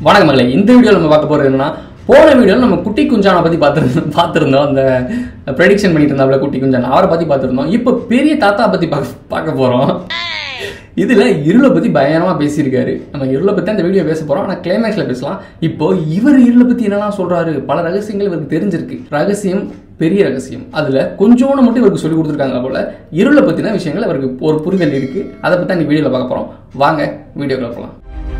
வணக்கம் மகளே இந்த வீடியோவில் நம்ம பார்க்க போகிறது என்னன்னா போன வீடியோவில் நம்ம குட்டி குஞ்சானை பற்றி பார்த்துருந்தோம் பார்த்துருந்தோம் அந்த ப்ரெடிக்ஷன் பண்ணிட்டு இருந்தாப்புல குட்டி குஞ்சான் அவரை பற்றி பார்த்துருந்தோம் இப்போ பெரிய தாத்தா பற்றி பார்க்க பார்க்க போகிறோம் இதில் இருளை பற்றி பயங்கரமாக பேசியிருக்காரு நம்ம இருளை பற்றி அந்த வீடியோ பேச போகிறோம் ஆனால் கிளைமேக்ஸில் பேசலாம் இப்போ இவர் இருளை பற்றி என்னெல்லாம் சொல்கிறாரு பல ரகசியங்கள் இவருக்கு தெரிஞ்சிருக்கு ரகசியம் பெரிய ரகசியம் அதில் கொஞ்சோண்டு மட்டும் இவருக்கு சொல்லி கொடுத்துருக்காங்க போல இருளை பற்றின விஷயங்கள் அவருக்கு ஒரு புரிதல் இருக்குது அதை பற்றி அந்த வீடியோவில் பார்க்க போகிறோம் வாங்க வீடியோக்குள்ள போகலாம்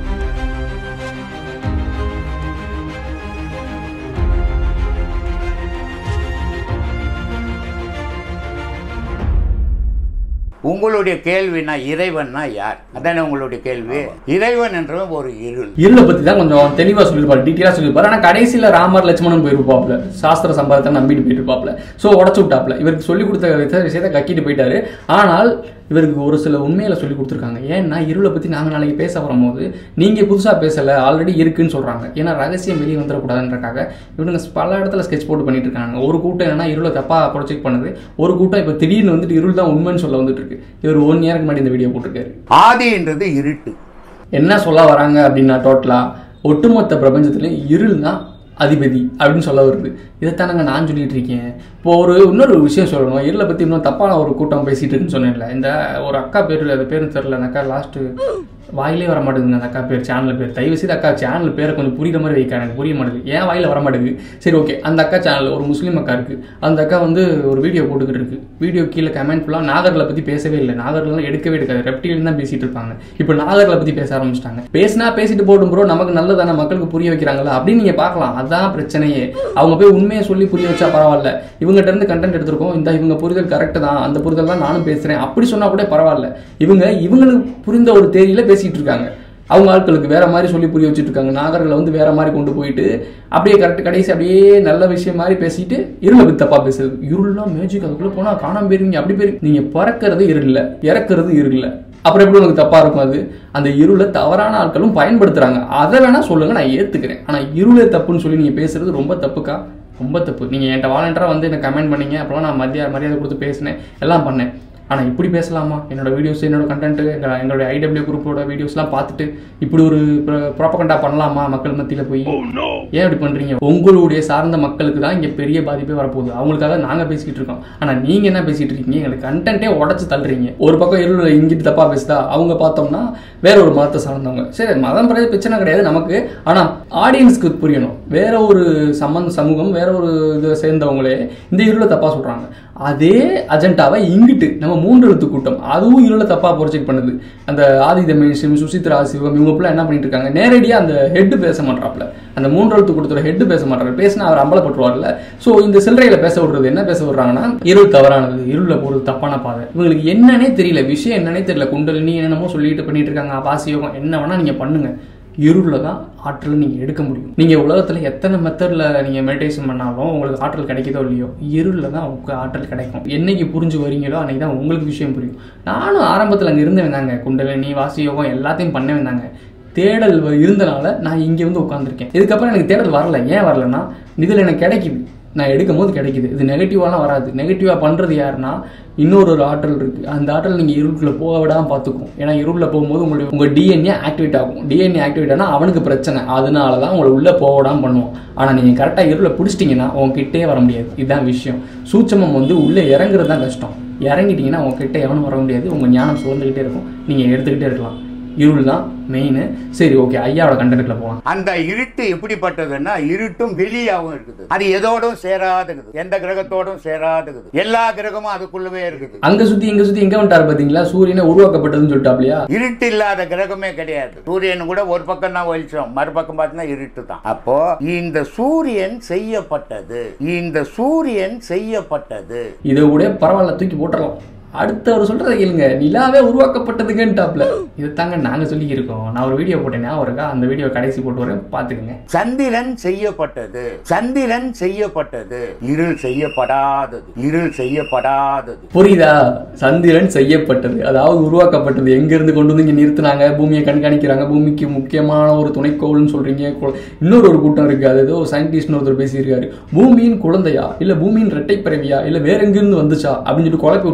உங்களுடைய கேள்வினா இறைவன்னா யார் அதானே உங்களுடைய கேள்வி இறைவன் என்றவன் ஒரு இருள் இருளை பத்தி தான் கொஞ்சம் தெளிவா சொல்லியிருப்பாரு டீட்டெயிலாக சொல்லியிருப்பாரு ஆனா கடைசியில ராமர் லட்சுமணன் போயிருப்பாப்ல சாஸ்திர சம்பாதத்தை நம்பிட்டு போயிட்டு இருப்பாப்ல ஸோ உடச்சு விட்டாப்ல இவருக்கு சொல்லி கொடுத்த வித- விஷயத்தை கக்கிட்டு போயிட்டாரு ஆனால் இவருக்கு ஒரு சில உண்மையில சொல்லி கொடுத்துருக்காங்க ஏன்னா இருளை பத்தி நாங்க நாளைக்கு பேச வரும்போது நீங்க புதுசா பேசல ஆல்ரெடி இருக்குன்னு சொல்றாங்க ஏன்னா ரகசியம் வெளியே வந்துடக்கூடாதுன்றக்காக இவனுங்க பல இடத்துல ஸ்கெட்ச் போட்டு பண்ணிட்டு இருக்காங்க ஒரு கூட்டம் என்னன்னா இருளை தப்பா ப்ரொஜெக்ட் பண்ணுது ஒரு கூட்டம் இப்போ திடீர்னு வந்துட்டு இருள் தான் உண்மைன்னு சொல்ல வந்துட்டு இருக்கு இவர் ஒன் இயருக்கு முன்னாடி இந்த வீடியோ போட்டிருக்காரு ஆதின்றது இருட்டு என்ன சொல்ல வராங்க அப்படின்னா டோட்டலா ஒட்டுமொத்த பிரபஞ்சத்துலயும் இருள் தான் அதிபதி அப்படின்னு சொல்ல வருது இதைத்தானங்க நான் சொல்லிட்டு இருக்கேன் இப்போ ஒரு இன்னொரு விஷயம் சொல்லணும் இருளை பத்தி இன்னும் தப்பான ஒரு கூட்டம் பேசிட்டு இருக்குன்னு சொன்னேன்ல இந்த ஒரு அக்கா பேர் அது பேரும் தெரியல அந்த அக்கா லாஸ்ட் வாயிலே வர மாட்டேங்குது அந்த அக்கா பேர் சேனல் பேர் தயவு செய்து அக்கா சேனல் பேரை கொஞ்சம் புரியுற மாதிரி வைக்க எனக்கு புரிய மாட்டேங்குது ஏன் வாயில வர மாட்டேங்குது சரி ஓகே அந்த அக்கா சேனல் ஒரு முஸ்லீம் அக்கா இருக்கு அந்த அக்கா வந்து ஒரு வீடியோ போட்டுக்கிட்டு இருக்கு வீடியோ கீழே கமெண்ட் ஃபுல்லாக நாகர்களை பத்தி பேசவே இல்லை நாகர்லாம் எடுக்கவே எடுக்காது ரெப்டிலியன் தான் பேசிட்டு இருப்பாங்க இப்போ நாகர்களை பத்தி பேச ஆரம்பிச்சிட்டாங்க பேசினா பேசிட்டு போட்டும் ப்ரோ நமக்கு நல்லதானே மக்களுக்கு புரிய வைக்கிறாங்களா அப்படின்னு நீங்க பார்க்கலாம் அதான் பிரச்சனையே அவங்க போய் உண்மையை சொல்லி புரிய வச்சா பரவாயில்ல இவங்ககிட்ட இருந்து கண்டென்ட் எடுத்திருக்கோம் இந்த இவங்க புரிதல் கரெக்ட் தான் அந்த புரிதல் தான் நானும் பேசுறேன் அப்படி சொன்னா கூட பரவாயில்ல இவங்க இவங்களுக்கு புரிந்த ஒரு தேதியில பேசிட்டு இருக்காங்க அவங்க ஆட்களுக்கு வேற மாதிரி சொல்லி புரிய வச்சுட்டு இருக்காங்க நாகர்களை வந்து வேற மாதிரி கொண்டு போயிட்டு அப்படியே கரெக்ட் கடைசி அப்படியே நல்ல விஷயம் மாதிரி பேசிட்டு இருளை பத்தி தப்பா பேசுறது இருள்லாம் மேஜிக் அதுக்குள்ள போனா காணாம போயிருவீங்க அப்படி போயிருங்க நீங்க பிறக்கிறது இருள இறக்குறது இருள அப்புறம் எப்படி உனக்கு தப்பா இருக்கும் அது அந்த இருளை தவறான ஆட்களும் பயன்படுத்துறாங்க அதை வேணா சொல்லுங்க நான் ஏத்துக்கிறேன் ஆனா இருளே தப்புன்னு சொல்லி நீங்க பேசுறது ரொம்ப தப்புக்கா ரொம்ப தப்பு நீங்க என்கிட்ட வாலண்டரா வந்து என்ன கமெண்ட் பண்ணீங்க அப்புறம் நான் மத்திய மரியாதை கொடுத்து பேசினேன் எல்லாம் பண்ணேன் ஆனால் இப்படி பேசலாமா என்னோட வீடியோஸ் என்னோட கண்டென்ட் எங்கள் எங்களுடைய ஐடபிள்யூ குரூப்போட வீடியோஸ்லாம் பார்த்துட்டு இப்படி ஒரு ப்ராப்பகண்டா பண்ணலாமா மக்கள் மத்தியில் போய் ஏன் இப்படி பண்ணுறீங்க உங்களுடைய சார்ந்த மக்களுக்கு தான் இங்கே பெரிய பாதிப்பே வரப்போகுது அவங்களுக்காக நாங்கள் பேசிக்கிட்டு இருக்கோம் ஆனால் நீங்கள் என்ன பேசிகிட்டு இருக்கீங்க எங்களுக்கு கண்டென்ட்டே உடச்சி தள்ளுறீங்க ஒரு பக்கம் இருள் இங்கிட்டு தப்பாக பேசுதா அவங்க பார்த்தோம்னா வேற ஒரு மதத்தை சார்ந்தவங்க சரி மதம் பிறகு பிரச்சனை கிடையாது நமக்கு ஆனால் ஆடியன்ஸ்க்கு புரியணும் வேற ஒரு சம்பந்த சமூகம் வேற ஒரு இதை சேர்ந்தவங்களே இந்த இருளை தப்பாக சொல்கிறாங்க அதே அஜெண்டாவை இங்கிட்டு நம்ம மூன்று எழுத்து கூட்டம் அதுவும் இருளை தப்பாக ப்ரொஜெக்ட் பண்ணுது அந்த ஆதி தமிழிசம் சுசித்ரா சிவம் இவங்க பிள்ளை என்ன பண்ணிட்டு இருக்காங்க நேரடியாக அந்த ஹெட் பேச மாட்டாப்ல அந்த மூன்று எழுத்து கூட்டத்தோட ஹெட் பேச மாட்டாரு பேசினா அவர் அம்பலப்பட்டுருவார்ல ஸோ இந்த சில்லறையில பேச விடுறது என்ன பேச விடுறாங்கன்னா இருள் தவறானது இருள போறது தப்பான பாதை இவங்களுக்கு என்னன்னே தெரியல விஷயம் என்னன்னே தெரியல குண்டலினி என்னென்னமோ சொல்லிட்டு பண்ணிட்டு இருக்காங்க பாசியோகம் என்ன வேணா நீங்க பண்ணுங்க இருளில் தான் ஆற்றல் நீங்கள் எடுக்க முடியும் நீங்கள் உலகத்தில் எத்தனை மெத்தடில் நீங்கள் மெடிடேஷன் பண்ணாலும் உங்களுக்கு ஆற்றல் கிடைக்குதோ இல்லையோ இருளில் தான் உங்களுக்கு ஆற்றல் கிடைக்கும் என்னைக்கு புரிஞ்சு வரீங்களோ அன்னைக்கு தான் உங்களுக்கு விஷயம் புரியும் நானும் ஆரம்பத்தில் அங்கே இருந்தேன் தாங்க குண்டலினி வாசி யோகம் எல்லாத்தையும் பண்ண வந்தாங்க தேடல் வ- இருந்தனால நான் இங்கே வந்து உட்காந்துருக்கேன் இதுக்கப்புறம் எனக்கு தேடல் வரல ஏன் வரலன்னா இதில் எனக்கு கிடைக்குது நான் எடுக்கும் போது கிடைக்குது இது நெகட்டிவாலாம் வராது நெகட்டிவாக பண்ணுறது யாருன்னா இன்னொரு ஒரு ஆற்றல் இருக்குது அந்த ஆற்றல் நீங்கள் இருளுக்குள்ள போக விடாம பார்த்துக்கும் ஏன்னா இருளில் போகும்போது உங்களுடைய உங்கள் டிஎன்ஏ ஆக்டிவேட் ஆகும் டிஎன்ஏ ஆக்டிவேட் ஆனால் அவனுக்கு பிரச்சனை அதனால தான் உங்களை உள்ளே போக விடாம பண்ணுவோம் ஆனால் நீங்கள் கரெக்டாக இருளை பிடிச்சிட்டிங்கன்னா உங்ககிட்டே வர முடியாது இதுதான் விஷயம் சூட்சமம் வந்து உள்ளே இறங்குறது தான் கஷ்டம் இறங்கிட்டீங்கன்னா உங்ககிட்ட எவனும் வர முடியாது உங்கள் ஞானம் சுதந்துக்கிட்டே இருக்கும் நீங்கள் எடுத்துக்கிட்டே இருக்கலாம் இருள் தான் மெயின் சரி ஓகே ஐயாவோட கண்டென்ட்ல போகலாம் அந்த இருட்டு எப்படிப்பட்டதுன்னா இருட்டும் வெளியாகவும் இருக்குது அது எதோடும் சேராதுக்குது எந்த கிரகத்தோடும் சேராதுக்குது எல்லா கிரகமும் அதுக்குள்ளவே இருக்குது அங்க சுத்தி இங்க சுத்தி எங்க வந்துட்டாரு பாத்தீங்களா சூரியனை உருவாக்கப்பட்டதுன்னு சொல்லிட்டாப்லையா இருட்டு இல்லாத கிரகமே கிடையாது சூரியன் கூட ஒரு பக்கம் தான் வெளிச்சம் மறுபக்கம் பார்த்தீங்கன்னா இருட்டு தான் அப்போ இந்த சூரியன் செய்யப்பட்டது இந்த சூரியன் செய்யப்பட்டது இதை கூட பரவாயில்ல தூக்கி போட்டுறலாம் அடுத்தவர் சொல்றதை கேளுங்க நிலாவே உருவாக்கப்பட்டதுங்கன்ட்டாப்ல இதைத்தாங்க நாங்க சொல்லியிருக்கோம் நான் ஒரு வீடியோ போட்டேன் ஞாபகம் இருக்கா அந்த வீடியோ கடைசி போட்டு வரேன் பாத்துக்கங்க சந்திரன் செய்யப்பட்டது சந்திரன் செய்யப்பட்டது இருள் செய்யப்படாதது இருள் செய்யப்படாதது புரியுதா சந்திரன் செய்யப்பட்டது அதாவது உருவாக்கப்பட்டது எங்க இருந்து கொண்டு வந்து இங்க நிறுத்துனாங்க பூமியை கண்காணிக்கிறாங்க பூமிக்கு முக்கியமான ஒரு துணைக்கோள்னு சொல்றீங்க கு- இன்னொரு ஒரு கூட்டம் இருக்கு அது ஏதோ சயின்டிஸ்ட் ஒருத்தர் பேசியிருக்காரு பூமியின் குழந்தையா இல்ல பூமியின் இரட்டை பிறவியா இல்ல வேற எங்கிருந்து வந்துச்சா அப்படின்னு சொல்லிட்டு குழப்பி விட்டுட்டு இருக்காங்க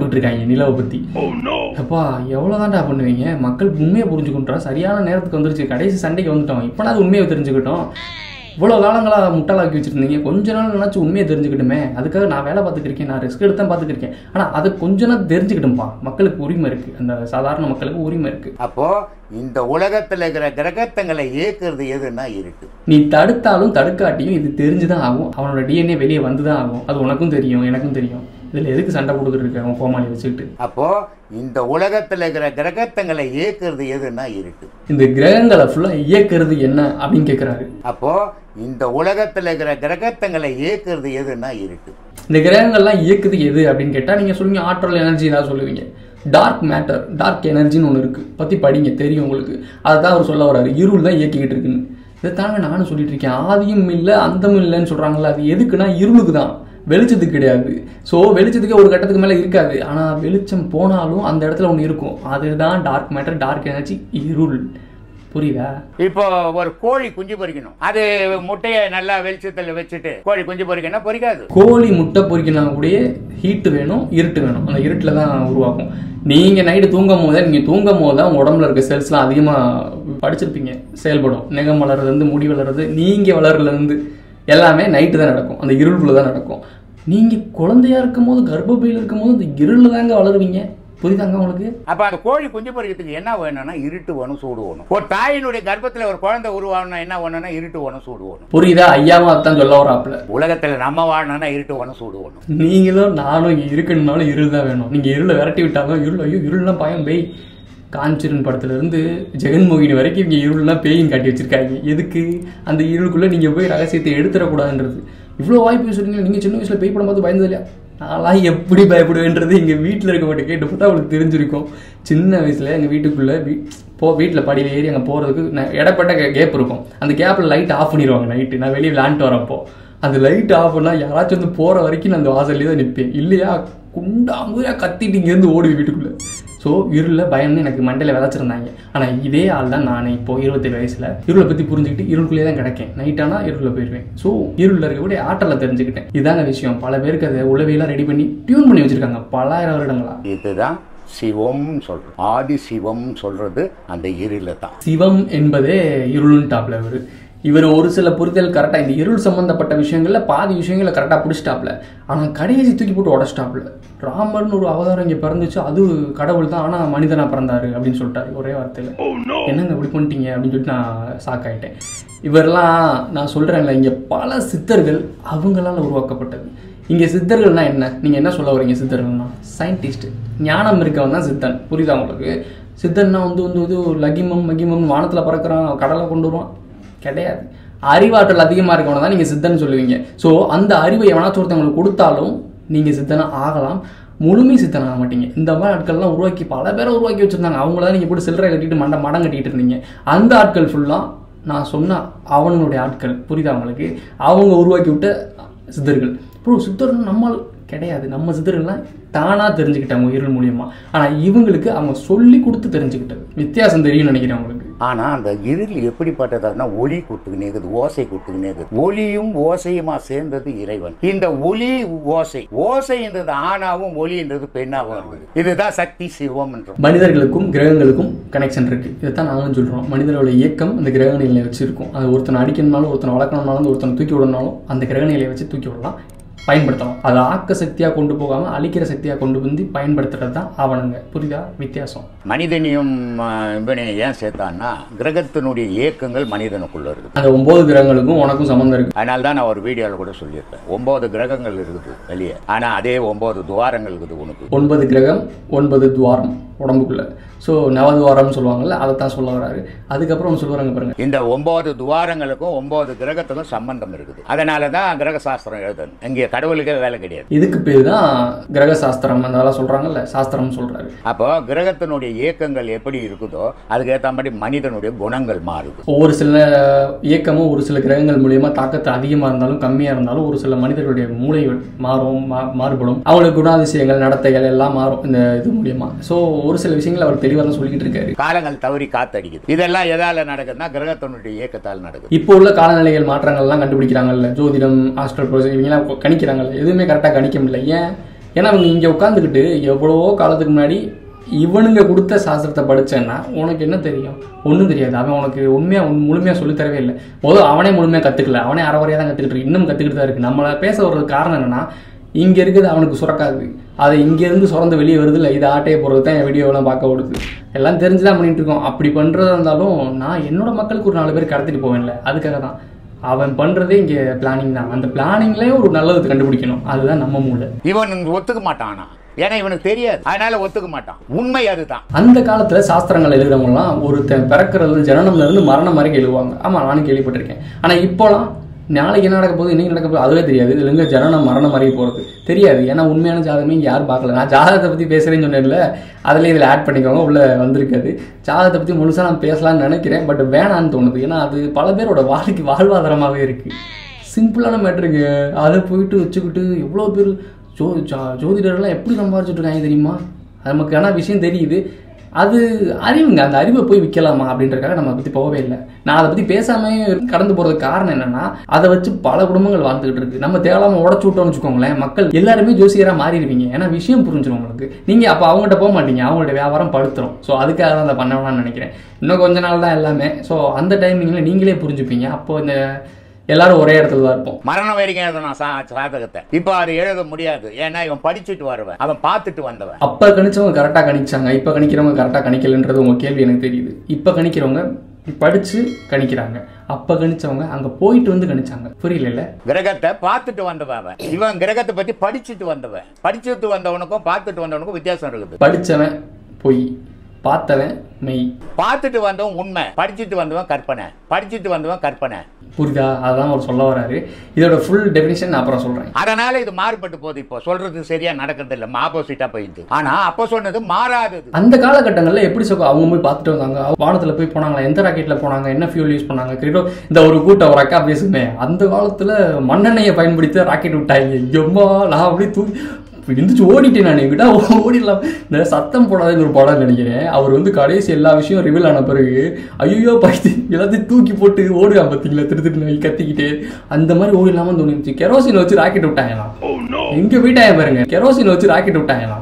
நிலவை பற்றி அப்பா எவ்வளோதான்டா பண்ணுவீங்க மக்கள் உண்மையை புரிஞ்சுக்கிட்டோம் சரியான நேரத்துக்கு வந்துருச்சு கடைசி சண்டைக்கு வந்துட்டோம் இப்போ அது உண்மையை தெரிஞ்சுக்கிட்டோம் இவ்வளோ காலங்களா முட்டாளாக்கி வச்சிருந்தீங்க கொஞ்ச நாள் நினச்சி உண்மையை தெரிஞ்சுக்கிட்டுமே அதுக்காக நான் வேலை பார்த்துக்கிருக்கேன் நான் ரிஸ்க் எடுத்து தான் பார்த்துக்கிருக்கேன் ஆனால் அது கொஞ்ச நாள் தெரிஞ்சுக்கிட்டும்பா மக்களுக்கு உரிமை இருக்குது அந்த சாதாரண மக்களுக்கு உரிமை இருக்குது அப்போ இந்த உலகத்துல இருக்கிற கிரகத்தங்களை இயக்குறது எதுன்னா இருட்டு நீ தடுத்தாலும் தடுக்காட்டியும் இது தெரிஞ்சு தான் ஆகும் அவனோட டிஎன்ஏ வெளியே வந்து தான் ஆகும் அது உனக்கும் தெரியும் எனக்கும் தெரியும் இதில் எதுக்கு சண்டை கொடுத்துட்டு இருக்க அவன் கோமாளி வச்சுக்கிட்டு அப்போ இந்த உலகத்துல இருக்கிற கிரகத்தங்களை இயக்குறது எதுன்னா இருட்டு இந்த கிரகங்களை ஃபுல்லாக இயக்கிறது என்ன அப்படின்னு கேட்குறாரு அப்போ இந்த உலகத்துல இருக்கிற கிரகத்தங்களை இயக்குறது எதுன்னா இருட்டு இந்த கிரகங்கள்லாம் இயக்குது எது அப்படின்னு கேட்டால் நீங்கள் சொல்லுவீங்க ஆற்றல் எனர்ஜி தான் சொல்லுவீங்க டார்க் மேட்டர் டார்க் எனர்ஜின்னு ஒன்று இருக்குது பற்றி படிங்க தெரியும் உங்களுக்கு அதை தான் அவர் சொல்ல வராரு இருள் தான் இயக்கிக்கிட்டு இருக்குன்னு இதை தாங்க நானும் சொல்லிட்டு இருக்கேன் ஆதியும் இல்லை அந்தமும் இல்லைன்னு சொல்கிறாங்களா அது எதுக்குன்னா இருளுக்கு தான் வெளிச்சத்துக்கு கிடையாது ஸோ வெளிச்சத்துக்கு ஒரு கட்டத்துக்கு மேலே இருக்காது ஆனால் வெளிச்சம் போனாலும் அந்த இடத்துல ஒன்று இருக்கும் அதுதான் டார்க் மேட்டர் டார்க் எனர்ஜி இருள் புரியுதா இப்போ ஒரு கோழி குஞ்சு பொரிக்கணும் அது முட்டையை நல்லா வெளிச்சத்துல வச்சுட்டு கோழி குஞ்சு பொரிக்கணும் பொரிக்காது கோழி முட்டை பொரிக்கணும் கூடயே ஹீட்டு வேணும் இருட்டு வேணும் அந்த இருட்டில் தான் உருவாகும் நீங்கள் நைட்டு தூங்கும் போதே நீங்கள் தூங்கும் போது தான் உங்க உடம்புல இருக்க செல்ஸ்லாம் அதிகமாக படிச்சிருப்பீங்க செயல்படும் நெகம் வளர்றதுலேருந்து முடி வளர்றது நீங்கள் வளர்றதுலேருந்து எல்லாமே நைட்டு தான் நடக்கும் அந்த இருளுக்குள்ள தான் நடக்கும் நீங்கள் குழந்தையா இருக்கும்போது கர்ப்பப்பையில் இருக்கும்போது அந்த இருளில் தாங்க வளருவீங்க புரியுதாங்க உங்களுக்கு அப்ப அந்த கோழி குஞ்சு பொரிக்கிறதுக்கு என்ன வேணும்னா இருட்டு வேணும் சூடு வேணும் ஒரு தாயினுடைய கர்ப்பத்துல ஒரு குழந்தை உருவாகணும்னா என்ன வேணும்னா இருட்டு வேணும் சூடு வேணும் புரியுதா ஐயாவும் அதான் சொல்ல வராப்புல உலகத்துல நம்ம வாழணும்னா இருட்டு வேணும் சூடு வேணும் நீங்களும் நானும் இங்கே இருக்கணும்னாலும் இருள் தான் வேணும் நீங்கள் இருளை விரட்டி விட்டாலும் இருள் ஐயோ இருள்லாம் பயம் பேய் காஞ்சிரன் படத்துல இருந்து ஜெகன்மோகினி வரைக்கும் இங்கே இருள்லாம் பேயும் காட்டி வச்சிருக்காங்க எதுக்கு அந்த இருளுக்குள்ளே நீங்கள் போய் ரகசியத்தை எடுத்துடக்கூடாதுன்றது இவ்வளோ வாய்ப்பு சொல்றீங்க நீங்கள் சின்ன வயசில் பேய் படம் பார்த்து பயந்தது இல்லையா நான்லாம் எப்படி பயப்படுவேன்றது எங்கள் வீட்டில் இருக்க மாட்டேன் கேட்டு பார்த்தா அவளுக்கு தெரிஞ்சிருக்கும் சின்ன வயசில் எங்கள் வீட்டுக்குள்ளே வீ போ வீட்டில் படியில் ஏறி அங்கே போகிறதுக்கு நான் இடப்பட்ட கேப் இருக்கும் அந்த கேப்பில் லைட் ஆஃப் பண்ணிடுவாங்க நைட்டு நான் வெளியே விளாண்டுட்டு வரப்போ அந்த லைட் ஆஃப் பண்ணால் யாராச்சும் வந்து போகிற வரைக்கும் நான் அந்த வாசல்லே தான் நிற்பேன் இல்லையா குண்டாங்குயா கத்திட்டு இங்கேருந்து ஓடுவேன் வீட்டுக்குள்ளே ஸோ இருளில் பயம்னு எனக்கு மண்டையில் விதைச்சிருந்தாங்க ஆனால் இதே ஆள் தான் நான் இப்போ இருபத்தேழு வயசில் இருளை பற்றி புரிஞ்சுக்கிட்டு இருளுக்குள்ளே தான் கிடக்கேன் நைட்டானா இருளில் போயிடுவேன் ஸோ இருளில் இருக்கக்கூடிய ஆற்றலை தெரிஞ்சுக்கிட்டேன் இதாங்க விஷயம் பல பேருக்கு அதை உளவியெல்லாம் ரெடி பண்ணி டியூன் பண்ணி வச்சுருக்காங்க பலாயிரம் வருடங்களா இதுதான் சிவம் சொல்றது ஆதி சிவம் சொல்றது அந்த இருள தான் சிவம் என்பதே இருளுன்னு டாப்ல இவர் இவர் ஒரு சில புரிதல் கரெக்டாக இந்த இருள் சம்மந்தப்பட்ட விஷயங்கள்ல பாதி விஷயங்களை கரெக்டாக பிடிச்சிட்டாப்ல ஆனால் கடைசி தூக்கி போட்டு உடச்சிட்டாப்ல ராமர்னு ஒரு அவதாரம் இங்கே பிறந்துச்சு அது கடவுள் தான் ஆனால் மனிதனாக பிறந்தாரு அப்படின்னு சொல்லிட்டாரு ஒரே வார்த்தையில் என்னங்க இப்படி பண்ணிட்டீங்க அப்படின்னு சொல்லிட்டு நான் ஷாக் ஆயிட்டேன் இவரெல்லாம் நான் சொல்கிறேன்ல இங்கே பல சித்தர்கள் அவங்களால உருவாக்கப்பட்டது இங்கே சித்தர்கள்னா என்ன நீங்கள் என்ன சொல்ல வரீங்க சித்தர்கள்னா சயின்டிஸ்ட் ஞானம் இருக்கவன் தான் சித்தன் புரியுதா உங்களுக்கு சித்தன்னா வந்து வந்து வந்து ஒரு லகிமம் மகிமம் வானத்தில் பறக்கிறான் கடலை கொண்டு வருவான் கிடையாது அறிவாற்றல் அதிகமாக இருக்கவன தான் நீங்கள் சித்தன்னு சொல்லுவீங்க ஸோ அந்த அறிவை எவனாச்சும் ஒருத்தவங்களுக்கு கொடுத்தாலும் நீங்கள் சித்தனாக ஆகலாம் முழுமை சித்தனாக மாட்டீங்க இந்த மாதிரி ஆட்கள்லாம் உருவாக்கி பல பேரை உருவாக்கி வச்சுருந்தாங்க அவங்கள தான் நீங்கள் போட்டு சில்லறை கட்டிட்டு மண்டை மடம் கட்டிட்டு இருந்தீங்க அந்த ஆட்கள் ஃபுல்லாக நான் சொன்ன அவனுடைய ஆட்கள் புரியுதா அவங்களுக்கு அவங்க உருவாக்கி விட்ட சித்தர்கள் ப்ரோ சித்தர்கள் நம்மால் கிடையாது நம்ம சித்தர்கள்லாம் தானாக தெரிஞ்சுக்கிட்டாங்க இருள் மூலியமா ஆனால் இவங்களுக்கு அவங்க சொல்லி கொடுத்து தெரிஞ்சுக்கிட்டது வித்தியாசம் தெரியும்னு நினைக்கிறேன் அவங்களுக்கு ஆனா அந்த இருள் எப்படிப்பட்டதுன்னா ஒளி கொடுத்துக்கினே இருக்குது ஓசை கொடுத்துக்கினே இருக்குது ஒளியும் ஓசையுமா சேர்ந்தது இறைவன் இந்த ஒளி ஓசை ஓசைன்றது ஆணாவும் ஒளின்றது பெண்ணாவும் இருக்குது இதுதான் சக்தி சிவம் என்றோம் மனிதர்களுக்கும் கிரகங்களுக்கும் கனெக்ஷன் இருக்கு இதைத்தான் நாங்களும் சொல்றோம் மனிதர்களோட இயக்கம் அந்த கிரக நிலையை வச்சிருக்கும் அது ஒருத்தனை அடிக்கணும்னாலும் ஒருத்தனை வளர்க்கணும்னாலும் ஒருத்தனை தூக்கி விடணும்னாலும் அந்த கிரக நிலையை வச்சு தூக்கி விடலாம் பயன்படுத்தலாம் அதை ஆக்க சக்தியாக கொண்டு போகாமல் அழிக்கிற சக்தியாக கொண்டு வந்து பயன்படுத்துறது தான் அவனுங்க புரியுதா வித்தியாசம் மனிதனையும் ஆஹ், இவனையும் ஏன் சேர்த்தான்னா கிரகத்தினுடைய இயக்கங்கள் மனிதனுக்குள்ள இருக்குது அந்த ஒன்பது கிரகங்களுக்கும் உனக்கும் சம்மந்தம் இருக்கு அதனால தான் நான் ஒரு வீடியோவில் கூட சொல்லியிருப்பேன் ஒன்பது கிரகங்கள் இருக்குது வெளியே ஆனா அதே ஒன்பது துவாரங்கள் இருக்குது உனக்கு ஒன்பது கிரகம் ஒன்பது துவாரம் உடம்புக்குள்ள ஸோ நவதுவாரம்னு சொல்லுவாங்கல்ல அதை தான் சொல்ல வராரு அதுக்கப்புறம் ஒன்று சொல்லுவாங்க பாருங்க இந்த ஒன்பது துவாரங்களுக்கும் ஒன்பது கிரகத்துக்கும் சம்பந்தம் இருக்குது அதனால தான் கிரக சாஸ்திரம் எழுதணும் இங்கே கடவுளுக்கே வேலை கிடையாது இதுக்கு பேர் தான் கிரக சாஸ்திரம் அந்த அதெல்லாம் சொல்றாங்கல்ல சாஸ்திரம் சொல்றாரு அப்போ கிரகத்தினுடைய இயக்கங்கள் எப்படி இருக்குதோ அதுக்கேற்ற மாதிரி மனிதனுடைய குணங்கள் மாறுது ஒவ்வொரு சில இயக்கமும் ஒரு சில கிரகங்கள் மூலியமா தாக்கத்து அதிகமாக இருந்தாலும் கம்மியாக இருந்தாலும் ஒரு சில மனிதர்களுடைய மூளை மாறும் மா- மாறுபடும் அவங்களுக்கு குணாதிசயங்கள் நடத்தைகள் எல்லாம் மாறும் இந்த இது மூலியமா ஸோ ஒரு சில விஷயங்கள் அவர் தெளிவாக தான் சொல்லிக்கிட்டு இருக்காரு காலங்கள் தவறி காத்தடிக்குது இதெல்லாம் எதால நடக்குதுன்னா கிரகத்தினுடைய இயக்கத்தால் நடக்குது இப்போ உள்ள காலநிலைகள் மாற்றங்கள்லாம் கண்டுபிடிக்கிறாங்கல்ல ஜோதிடம் ஆஸ்ட்ரல் ப்ரோசஸ் இவங்கெல்லாம் கணிக்கிறாங்கல்ல எதுவுமே கரெக்டாக கணிக்க முடியல ஏன் ஏன்னா அவங்க இங்கே உட்காந்துக்கிட்டு எவ்வளவோ காலத்துக்கு முன்னாடி இவனுங்க கொடுத்த சாஸ்திரத்தை படிச்சேன்னா உனக்கு என்ன தெரியும் ஒன்றும் தெரியாது அவன் உனக்கு உண்மையாக முழுமையாக சொல்லித் தரவே இல்லை முதல்ல அவனே முழுமையாக கற்றுக்கல அவனே அறவரையாக தான் கற்றுக்கிட்டு இருக்கு இன்னும் கற்றுக்கிட்டு தான் இருக்கு நம்மளை பேச வர்றது காரணம் என்னன்னா இங்கே இருக்கிறது அவனுக்கு சுரக்காது அது இங்கேருந்து சுரந்து வெளியே வருது இல்லை இது ஆட்டையை போகிறது தான் என் வீடியோவெல்லாம் பார்க்க விடுது எல்லாம் தெரிஞ்சு தான் பண்ணிட்டு இருக்கோம் அப்படி பண்ணுறதா இருந்தாலும் நான் என்னோட மக்களுக்கு ஒரு நாலு பேர் கடத்திட்டு போவேன்ல அதுக்காக தான் அவன் பண்ணுறதே இங்கே பிளானிங் தான் அந்த பிளானிங்லேயே ஒரு நல்லது கண்டுபிடிக்கணும் அதுதான் நம்ம மூளை இவன் ஒத்துக்க மாட்டானா ஏன்னா இவனுக்கு தெரியாது அதனால ஒத்துக்க மாட்டான் உண்மை அதுதான் அந்த காலத்துல சாஸ்திரங்கள் எழுதுறவங்கலாம் ஒருத்தன் பிறக்கிறது ஜனனம்ல இருந்து மரணம் வரைக்கும் எழுதுவாங்க ஆமா நானும் கேள்விப்பட்டிருக்கேன் ஆனா இப்போலாம் நாளைக்கு என்ன நடக்க போகுது இன்னைக்கு நடக்க போகுது அதுவே தெரியாது இதுல இருந்து ஜனனம் மரணம் வரைக்கும் போறது தெரியாது ஏன்னா உண்மையான ஜாதகமே இங்க யாரும் பார்க்கல நான் ஜாதகத்தை பத்தி பேசுறேன்னு சொன்னேன்ல அதுல இதுல ஆட் பண்ணிக்கோங்க உள்ள வந்திருக்காது ஜாதகத்தை பத்தி முழுசா நான் பேசலாம்னு நினைக்கிறேன் பட் வேணான்னு தோணுது ஏன்னா அது பல பேரோட வாழ்க்கை வாழ்வாதாரமாவே இருக்கு சிம்பிளான மேட்ருங்க அதை போயிட்டு வச்சுக்கிட்டு எவ்வளோ பேர் ஜோ ஜா- ஜோதிடர்கள்லாம் எப்படி சம்பாரிச்சுட்டு இருக்காங்க தெரியுமா நமக்கு ஆனால் விஷயம் தெரியுது அது அறிவுங்க அந்த அறிவை போய் விற்கலாமா அப்படின்றக்காக நம்ம அதை பற்றி போகவே இல்லை நான் அதை பற்றி பேசாம கடந்து போகிறதுக்கு காரணம் என்னன்னா அதை வச்சு பல குடும்பங்கள் வாழ்ந்துகிட்டு இருக்கு நம்ம தேவையில்லாம உடச்சு விட்டோம்னு வச்சுக்கோங்களேன் மக்கள் எல்லாருமே ஜோசியராக மாறிடுவீங்க ஏன்னா விஷயம் புரிஞ்சிடும் உங்களுக்கு நீங்கள் அப்போ அவங்ககிட்ட போக மாட்டீங்க அவங்களோட வியாபாரம் படுத்துரும் ஸோ அதுக்காக தான் அதை பண்ண வேணாம்னு நினைக்கிறேன் இன்னும் கொஞ்ச நாள் தான் எல்லாமே ஸோ அந்த டைமிங்கில் நீங்களே புரிஞ்சுப்பீங்க அப்போ இந்த எல்லாரும் ஒரே இடத்துல தான் இருப்போம் மரணம் வரைக்கும் எழுதணும் சா சாதகத்தை இப்போ அது எழுத முடியாது ஏன்னா இவன் படிச்சுட்டு வருவன் அவன் பார்த்துட்டு வந்தவன் அப்போ கணிச்சவங்க கரெக்டாக கணிச்சாங்க இப்போ கணிக்கிறவங்க கரெக்டாக கணிக்கலன்றது உங்க கேள்வி எனக்கு தெரியுது இப்போ கணிக்கிறவங்க படிச்சு கணிக்கிறாங்க அப்போ கணிச்சவங்க அங்கே போயிட்டு வந்து கணிச்சாங்க புரியல கிரகத்தை பார்த்துட்டு வந்தவன் அவன் இவன் கிரகத்தை பத்தி படிச்சுட்டு வந்தவன் படிச்சுட்டு வந்தவனுக்கும் பார்த்துட்டு வந்தவனுக்கும் வித்தியாசம் இருக்குது படிச்சவன் பொய் பார்த்தவன் மெய் பார்த்துட்டு வந்தவன் உண்மை படிச்சுட்டு வந்தவன் கற்பனை படிச்சுட்டு வந்தவன் கற்பனை புரியுதா அதான் அவர் சொல்ல வராரு இதோட ஃபுல் டெஃபினிஷன் நான் அப்புறம் சொல்கிறேன் அதனால இது மாறுபட்டு போகுது இப்போ சொல்றது சரியா நடக்கிறது இல்லை ஆப்போசிட்டா போயிடுது ஆனா அப்ப சொன்னது மாறாதது அந்த காலகட்டங்களில் எப்படி சொல்ல அவங்க போய் பார்த்துட்டு வந்தாங்க வானத்தில் போய் போனாங்களா எந்த ராக்கெட்டில் போனாங்க என்ன ஃபியூல் யூஸ் பண்ணாங்க கிட்டோ இந்த ஒரு கூட்டம் ஒரு அக்கா பேசுமே அந்த காலத்தில் மண்ணெண்ணெயை பயன்படுத்தி ராக்கெட் விட்டாங்க எம்மா நான் அப்படியே தூக்கி எந்திரிச்சு ஓடிட்டேன் நான் என்கிட்ட ஓடிடலாம் இந்த சத்தம் போடாதுன்னு ஒரு படம் நினைக்கிறேன் அவர் வந்து கடைசி எல்லா விஷயம் ரிவீல் ஆன பிறகு ஐயோ பைத்து எல்லாத்தையும் தூக்கி போட்டு ஓடுவான் பார்த்தீங்களா திரு திரு கத்திக்கிட்டு அந்த மாதிரி ஓடிடலாம தோணுச்சு கெரோசின் வச்சு ராக்கெட் விட்டாங்களாம் எங்க போயிட்டாங்க பாருங்க கெரோசின் வச்சு ராக்கெட் விட்டாங்களாம்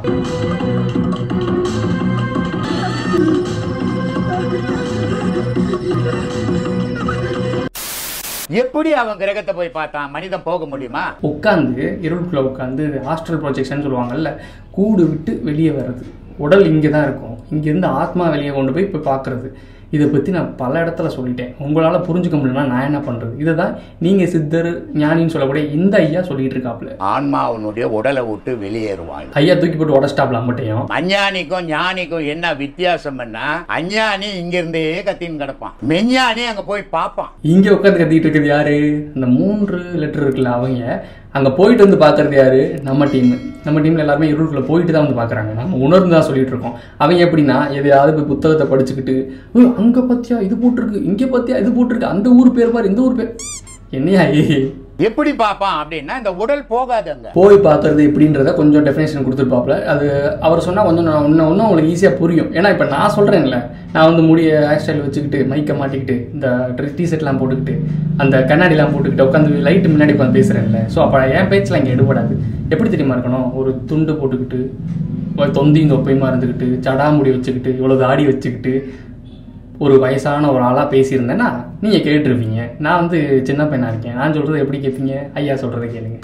எப்படி அவன் கிரகத்தை போய் பார்த்தான் மனிதன் போக முடியுமா உட்காந்து இருளுக்குள்ள உட்காந்து ஹாஸ்டல் ப்ரொஜெக்ஷன் சொல்லுவாங்கல்ல கூடு விட்டு வெளியே வர்றது உடல் இங்கே தான் இருக்கும் இங்கேருந்து ஆத்மா வெளியே கொண்டு போய் இப்போ பார்க்குறது இதை பற்றி நான் பல இடத்துல சொல்லிட்டேன் உங்களால் புரிஞ்சுக்க முடியலன்னா நான் என்ன பண்ணுறது இதை தான் நீங்கள் சித்தர் ஞானின்னு சொல்லக்கூடிய இந்த ஐயா சொல்லிட்டு இருக்காப்புல ஆன்மா அவனுடைய உடலை விட்டு வெளியேறுவான் ஐயா தூக்கி போட்டு உடச்சிட்டாப்ல அம்பட்டையும் அஞ்ஞானிக்கும் ஞானிக்கும் என்ன வித்தியாசம்னா அஞ்ஞானி இங்க இருந்தே கத்தின்னு கிடப்பான் மெஞ்ஞானி அங்க போய் பார்ப்பான் இங்கே உட்காந்து கத்திக்கிட்டு இருக்கிறது யாரு இந்த மூன்று லெட்டர் இருக்குல்ல அவங்க அங்கே போயிட்டு வந்து பார்க்கறது யாரு நம்ம டீம் நம்ம டீமில் எல்லாருமே இருளுக்குள்ள போயிட்டு தான் வந்து பார்க்குறாங்க நம்ம உணர்ந்து தான் சொல்லிட்டு இருக்கோம் அவங்க எப்படின்னா எதையாவது போய் புத்தகத்தை படிச்சுக்கிட்டு "ஏய், அங்க பார்த்தியா இது போட்டிருக்கு இங்கே பார்த்தியா இது போட்டிருக்கு அந்த ஊர் பேர் பாரு இந்த ஊர் பேர் என்னையா ஏய் எப்படி பார்ப்பான் அப்படின்னா இந்த உடல் போகாது அங்க போய் பார்க்கறது எப்படின்றத கொஞ்சம் டெஃபினேஷன் கொடுத்துருப்பாப்புல அது அவர் சொன்னால் கொஞ்சம் நான் இன்னும் இன்னும் உங்களுக்கு ஈஸியாக புரியும் ஏன்னா இப்போ நான் சொல்கிறேன்ல நான் வந்து முடிய ஹேர் ஸ்டைல் வச்சுக்கிட்டு மைக்கை மாட்டிக்கிட்டு இந்த ட்ரெஸ் ஷர்ட்லாம் போட்டுக்கிட்டு அந்த கண்ணாடிலாம் போட்டுக்கிட்டு உட்காந்து லைட்டு முன்னாடி உட்காந்து பேசுகிறேன்ல ஸோ அப்போ என் பேச்செலாம் இங்கே எடுபடாது எப்படி தெரியுமா இருக்கணும் ஒரு துண்டு போட்டுக்கிட்டு ஒரு தொந்தியும் தொப்பையுமா இருந்துக்கிட்டு ஜடாமுடி வச்சுக்கிட்டு இவ்வளோ தாடி வச்சுக்கிட்டு ஒரு வயசான ஒரு ஆளாக பேசியிருந்தேன்னா நீங்கள் கேட்டிருப்பீங்க நான் வந்து சின்ன பையனா இருக்கேன் நான் சொல்கிறது எப்படி கேட்பீங்க ஐயா சொல்கிறத கேளுங்க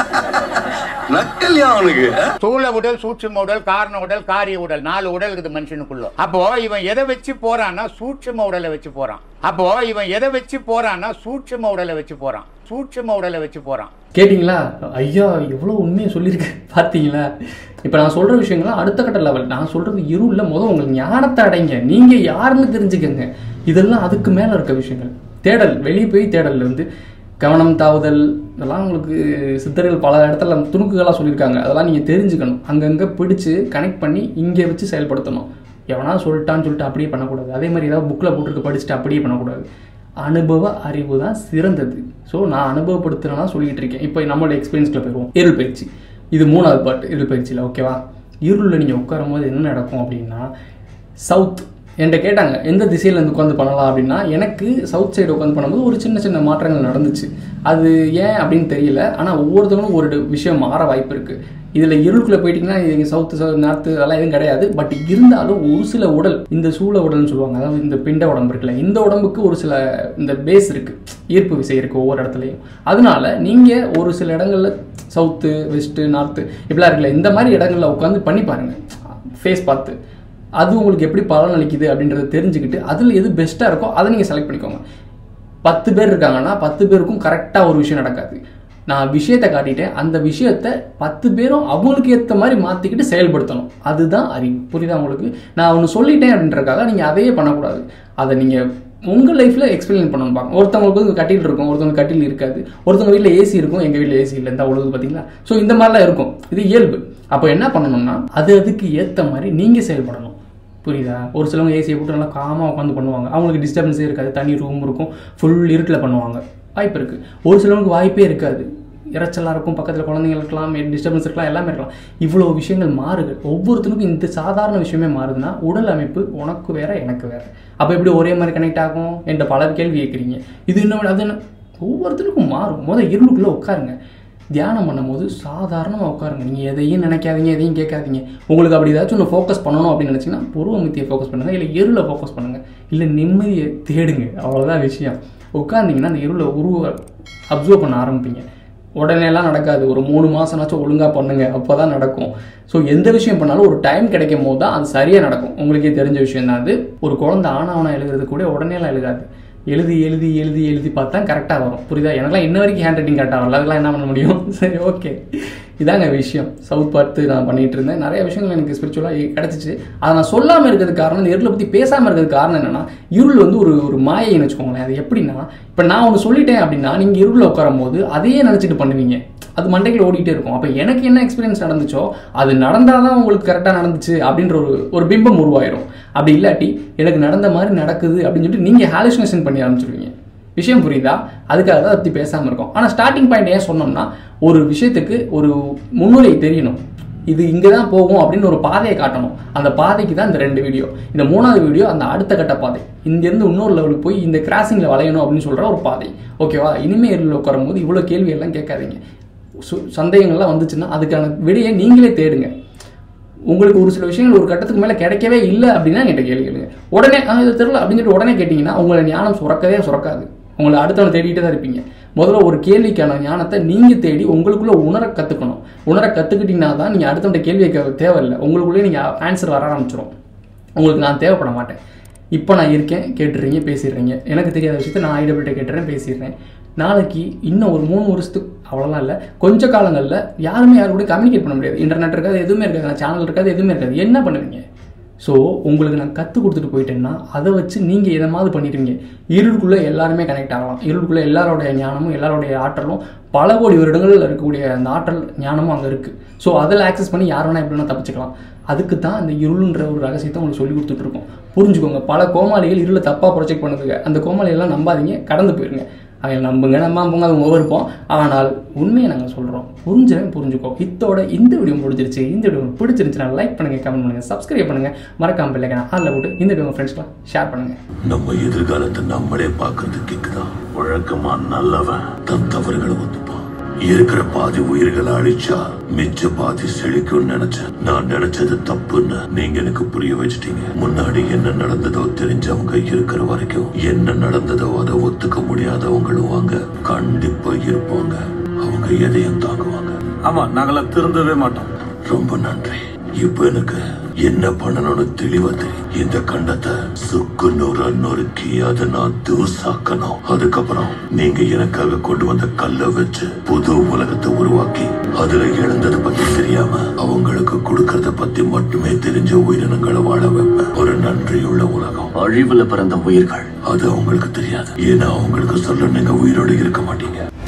நக்கல்யா அவனுக்கு ஸ்தூல உடல் சூட்சும உடல் காரண உடல் காரிய உடல் நாலு உடல் இருக்குது மனுஷனுக்குள்ள அப்போ இவன் எதை வச்சு போறான்னா சூட்சும உடலை வச்சு போறான் அப்போ இவன் எதை வச்சு போறான்னா சூட்சும உடலை வச்சு போறான் சூட்சும உடலை வச்சு போறான் கேட்டிங்களா ஐயா எவ்வளோ உண்மையை சொல்லியிருக்கேன் பார்த்தீங்களா இப்போ நான் சொல்கிற விஷயங்கள்லாம் அடுத்த கட்ட லெவல் நான் சொல்கிறது இருளில் முதல் உங்களுக்கு ஞானத்தை அடைங்க நீங்கள் யாருன்னு தெரிஞ்சுக்கங்க இதெல்லாம் அதுக்கு மேலே இருக்க விஷயங்கள் தேடல் வெளியே போய் தேடல் வந்து கவனம் தாவுதல் இதெல்லாம் உங்களுக்கு சித்தர்கள் பல இடத்துல துணுக்குகளாக சொல்லியிருக்காங்க அதெல்லாம் நீங்கள் தெரிஞ்சுக்கணும் அங்கங்கே பிடிச்சு கனெக்ட் பண்ணி இங்கே வச்சு செயல்படுத்தணும் எவனா சொல்லிட்டான்னு சொல்லிட்டு அப்படியே பண்ணக்கூடாது அதே மாதிரி ஏதாவது புக்கில் போட்டிருக்க படிச்சுட்டு அப்படியே பண்ணக்கூடாது அனுபவ அறிவு தான் சிறந்தது ஸோ நான் அனுபவப்படுத்துறேன்னா சொல்லிட்டு இருக்கேன் இப்போ நம்மளோட எக்ஸ்பீரியன்ஸ்ல போயிடுவோம் இருள் பயிற்சி இது மூணாவது பாட்டு இருள் பயிற்சியில் ஓகேவா இருளில் நீங்கள் உட்காரும் போது என்ன நடக்கும் அப்படின்னா சவுத் என்கிட்ட கேட்டாங்க எந்த திசையில் இருந்து உட்காந்து பண்ணலாம் அப்படின்னா எனக்கு சவுத் சைடு உட்காந்து பண்ணும்போது ஒரு சின்ன சின்ன மாற்றங்கள் நடந்துச்சு அது ஏன் அப்படின்னு தெரியல ஆனால் ஒவ்வொருத்தவங்களும் ஒரு விஷயம் மாற வாய்ப்பு இருக்குது இதில் இருளுக்குள்ளே போயிட்டீங்கன்னா இங்கே சவுத்து நார்த்து அதெல்லாம் எதுவும் கிடையாது பட் இருந்தாலும் ஒரு சில உடல் இந்த சூழ உடல்னு சொல்லுவாங்க அதாவது இந்த பிண்ட உடம்பு இருக்குல்ல இந்த உடம்புக்கு ஒரு சில இந்த பேஸ் இருக்குது ஈர்ப்பு விசை இருக்குது ஒவ்வொரு இடத்துலையும் அதனால நீங்கள் ஒரு சில இடங்களில் சவுத்து வெஸ்ட்டு நார்த்து இப்படிலாம் இருக்குல்ல இந்த மாதிரி இடங்களில் உட்காந்து பண்ணி பாருங்கள் ஃபேஸ் பார்த்து அது உங்களுக்கு எப்படி பலன் அளிக்குது அப்படின்றத தெரிஞ்சுக்கிட்டு அதில் எது பெஸ்ட்டாக இருக்கோ அதை நீங்கள் செலக்ட் பண்ணிக்கோங்க பத்து பேர் இருக்காங்கன்னா பத்து பேருக்கும் கரெக்டாக ஒரு விஷயம் நடக்காது நான் விஷயத்தை காட்டிட்டேன் அந்த விஷயத்த பத்து பேரும் அவங்களுக்கு ஏற்ற மாதிரி மாற்றிக்கிட்டு செயல்படுத்தணும் அதுதான் அறிவு புரியுதா உங்களுக்கு நான் ஒன்று சொல்லிட்டேன் அப்படின்றக்காக நீங்கள் அதையே பண்ணக்கூடாது அதை நீங்கள் உங்கள் லைஃப்பில் எக்ஸ்பிளைன் பண்ணணும் பார்க்க ஒருத்தவங்களுக்கு வந்து கட்டில் இருக்கும் ஒருத்தவங்க கட்டில் இருக்காது ஒருத்தவங்க வீட்டில் ஏசி இருக்கும் எங்கள் வீட்டில் ஏசி இல்லை இந்த உழுது பார்த்தீங்களா ஸோ இந்த மாதிரிலாம் இருக்கும் இது இயல்பு அப்போ என்ன பண்ணணும்னா அது அதுக்கு ஏற்ற மாதிரி நீங்கள் செயல்படணும் புரியுதா ஒரு சிலவங்க ஏசியை போட்டு நல்லா காமாக உட்காந்து பண்ணுவாங்க அவங்களுக்கு டிஸ்டர்பன்ஸே இருக்காது தனி ரூம் இருக்கும் ஃபுல் இருட்டில் பண்ணுவாங்க வாய்ப்பு இருக்குது ஒரு சிலவங்களுக்கு வாய்ப்பே இருக்காது இறைச்சலாக இருக்கும் பக்கத்தில் குழந்தைங்க இருக்கலாம் டிஸ்டர்பன்ஸ் இருக்கலாம் எல்லாமே இருக்கலாம் இவ்வளோ விஷயங்கள் மாறுது ஒவ்வொருத்தருக்கும் இந்த சாதாரண விஷயமே மாறுதுன்னா உடல் அமைப்பு உனக்கு வேற எனக்கு வேற அப்போ எப்படி ஒரே மாதிரி கனெக்ட் ஆகும் என்ற பலர் கேள்வி கேட்குறீங்க இது இன்னும் அது என்ன ஒவ்வொருத்தருக்கும் மாறும் முதல் இருளுக்குள்ளே உட்காருங்க தியானம் பண்ணும்போது சாதாரணமாக உட்காருங்க நீங்கள் எதையும் நினைக்காதீங்க எதையும் கேட்காதீங்க உங்களுக்கு அப்படி ஏதாச்சும் ஒன்று ஃபோக்கஸ் பண்ணணும் அப்படின்னு நினச்சிங்கன்னா புருவமத்தியை ஃபோக்கஸ் பண்ணுங்கள் இல்லை இருளை ஃபோக்கஸ் பண்ணுங்கள் இல்லை நிம்மதியை தேடுங்க அவ்வளோதான் விஷயம் உட்காந்திங்கன்னா அந்த இருளை உருவ அப்சர்வ் பண்ண ஆரம்பிப்பீங்க உடனேலாம் நடக்காது ஒரு மூணு மாதம்னாச்சும் ஒழுங்காக பண்ணுங்க அப்போ தான் நடக்கும் ஸோ எந்த விஷயம் பண்ணாலும் ஒரு டைம் கிடைக்கும் போது தான் அது சரியாக நடக்கும் உங்களுக்கே தெரிஞ்ச விஷயம் தான் அது ஒரு குழந்தை ஆனாவனா எழுதுறது கூட உடனேலாம் எழுதாது எழுதி எழுதி எழுதி எழுதி பார்த்தா கரெக்டாக வரும் புரியுதா எனக்குலாம் இன்ன வரைக்கும் ஹேண்ட் ரைட்டிங் கரெக்டாக வரல அதெல்லாம் என்ன பண்ண முடியும் சரி ஓகே இதாங்க விஷயம் சவுத் பார்த்து நான் பண்ணிட்டு இருந்தேன் நிறைய விஷயங்கள் எனக்கு ஸ்பிரிச்சுவலாக கிடச்சிச்சு அதை நான் சொல்லாமல் இருக்கிறதுக்கு காரணம் இந்த இருளை பற்றி பேசாமல் இருக்கிறதுக்கு காரணம் என்னன்னா இருள் வந்து ஒரு ஒரு மாயைன்னு வச்சுக்கோங்களேன் அது எப்படின்னா இப்போ நான் ஒன்று சொல்லிட்டேன் அப்படின்னா நீங்கள் இருளில் உட்காரும் போது அதையே நினச்சிட்டு பண்ணுவீங்க அது மண்டைக்குள்ள ஓடிட்டே இருக்கும் அப்போ எனக்கு என்ன எக்ஸ்பீரியன்ஸ் நடந்துச்சோ அது நடந்தால் தான் உங்களுக்கு கரெக்டாக நடந்துச்சு அப்படின்ற ஒரு ஒரு பிம்பம் உருவாயிரும் அப்படி இல்லாட்டி எனக்கு நடந்த மாதிரி நடக்குது அப்படின்னு சொல்லிட்டு நீங்கள் ஹாலுசினேஷன் பண்ணி ஆரம்பிச்சிருவீங்க விஷயம் புரியுதா அதுக்காக தான் பற்றி பேசாமல் இருக்கும் ஆனால் ஸ்டார்டிங் பாயிண்ட் ஏன் சொன்னோம்னா ஒரு விஷயத்துக்கு ஒரு முன்னுரை தெரியணும் இது இங்கே தான் போகும் அப்படின்னு ஒரு பாதையை காட்டணும் அந்த பாதைக்கு தான் இந்த ரெண்டு வீடியோ இந்த மூணாவது வீடியோ அந்த அடுத்த கட்ட பாதை இங்கேருந்து இன்னொரு லெவலுக்கு போய் இந்த கிராசிங்கில் வளையணும் அப்படின்னு சொல்கிற ஒரு பாதை ஓகேவா இனிமேல் இருளில் உட்காரும் போது இவ்வளோ கேள்வி எல்லாம் கேட்காதீங்க சு- சந்தேகங்கள்லாம் வந்துச்சுன்னா அதுக்கான விடையை நீங்களே தேடுங்க உங்களுக்கு ஒரு சில விஷயங்கள் ஒரு கட்டத்துக்கு மேலே கிடைக்கவே இல்லை அப்படின்னா என்கிட்ட கேள்வி கேளுங்க உடனே ஆ இது தெரியல அப்படின்னு சொல்லிட்டு உடனே கேட்டிங்கன்னா உங்களை ஞானம் சுரக்கவே சுரக்காது உங்களை அடுத்தவனை தேடிட்டே தான் இருப்பீங்க முதல்ல ஒரு கேள்விக்கான ஞானத்தை நீங்கள் தேடி உங்களுக்குள்ள உணர கற்றுக்கணும் உணர கற்றுக்கிட்டீங்கன்னா தான் நீங்கள் அடுத்தவன்ட்ட கேள்வி கேட்க தேவையில்லை உங்களுக்குள்ளே நீங்கள் ஆன்சர் வர ஆரம்பிச்சிடும் உங்களுக்கு நான் தேவைப்பட மாட்டேன் இப்போ நான் இருக்கேன் கேட்டுறீங்க பேசிடுறீங்க எனக்கு தெரியாத விஷயத்த நான் ஐடபிள்கிட்ட கேட்டுறேன் பேசிடுறேன் நாளைக்கு இன்னும் ஒரு மூணு வருஷத்துக்கு அவ்வளோலாம் இல்லை கொஞ்ச காலங்களில் யாருமே யாரு கூட கம்யூனிகேட் பண்ண முடியாது இன்டர்நெட் இருக்காது எதுவுமே இருக்காது சேனல் இருக்காது எதுவுமே இருக்காது என்ன பண்ணுவீங்க ஸோ உங்களுக்கு நான் கற்றுக் கொடுத்துட்டு போயிட்டேன்னா அதை வச்சு நீங்கள் எதமாவது பண்ணிடுவீங்க இருளுக்குள்ளே எல்லாருமே கனெக்ட் ஆகலாம் இருளுக்குள்ளே எல்லாரோடைய ஞானமும் எல்லாரோடைய ஆற்றலும் பல கோடி வருடங்கள் இருக்கக்கூடிய அந்த ஆற்றல் ஞானமும் அங்கே இருக்குது ஸோ அதில் ஆக்சஸ் பண்ணி யார் வேணா எப்படி வேணா தப்பிச்சுக்கலாம் அதுக்கு தான் இந்த இருளுன்ற ஒரு ரகசியத்தை உங்களுக்கு சொல்லி கொடுத்துட்டு இருக்கோம் புரிஞ்சுக்கோங்க பல கோமாளிகள் இருளை தப்பாக ப்ரொஜெக்ட் பண்ணுதுங்க அந்த கோமாளிகள்லாம் நம்பாதீங்க கடந்து போயிருங்க அவங்க நம்புங்க நம்பாம அது ஒவ்வொரு இருப்போம் ஆனால் உண்மையை நாங்கள் சொல்கிறோம் புரிஞ்சவன் புரிஞ்சுக்கோ இத்தோட இந்த வீடியோ முடிஞ்சிருச்சு இந்த வீடியோ உங்களுக்கு பிடிச்சிருந்துச்சுன்னா லைக் பண்ணுங்க கமெண்ட் பண்ணுங்க சப்ஸ்கிரைப் பண்ணுங்க மறக்காம பிள்ளைங்க அதில் போட்டு இந்த வீடியோ உங்கள் ஃப்ரெண்ட்ஸ்லாம் ஷேர் பண்ணுங்க நம்ம எதிர்காலத்தை நம்மளே பார்க்கறதுக்கு இக்குதான் வழக்கமா நல்லவன் தன் தவறுகளை ஒத்துப்பான் இருக்கிற பாதி உயிர்களை அழிச்சா மிச்ச பாதி செழிக்கும்னு நினைச்சேன் நான் நினைச்சது தப்புன்னு நீங்க எனக்கு புரிய வச்சிட்டீங்க முன்னாடி என்ன நடந்ததோ தெரிஞ்சவங்க இருக்கிற வரைக்கும் என்ன நடந்ததோ அதை ஒத்துக்க முடியாதவங்களும் வாங்க கண்டிப்பா இருப்பாங்க அவங்க எதையும் தாங்குவாங்க ஆமா நாங்களாம் திருந்தவே மாட்டோம் ரொம்ப நன்றி இப்ப எனக்கு என்ன பண்ணணும்னு தெளிவா தெரியும் இந்த கண்டத்தை சுக்கு நூறா நொறுக்கி அதை நான் தூசாக்கணும் அதுக்கப்புறம் நீங்க எனக்காக கொண்டு வந்த கல்லை வச்சு புது உலகத்தை உருவாக்கி அதுல இழந்ததை பத்தி தெரியாம அவங்களுக்கு கொடுக்கறத பத்தி மட்டுமே தெரிஞ்ச உயிரினங்களை வாழ வைப்பேன் ஒரு நன்றியுள்ள உலகம் அழிவுல பிறந்த உயிர்கள் அது அவங்களுக்கு தெரியாது ஏன்னா அவங்களுக்கு சொல்ல நீங்க உயிரோடு இருக்க மாட்டீங்க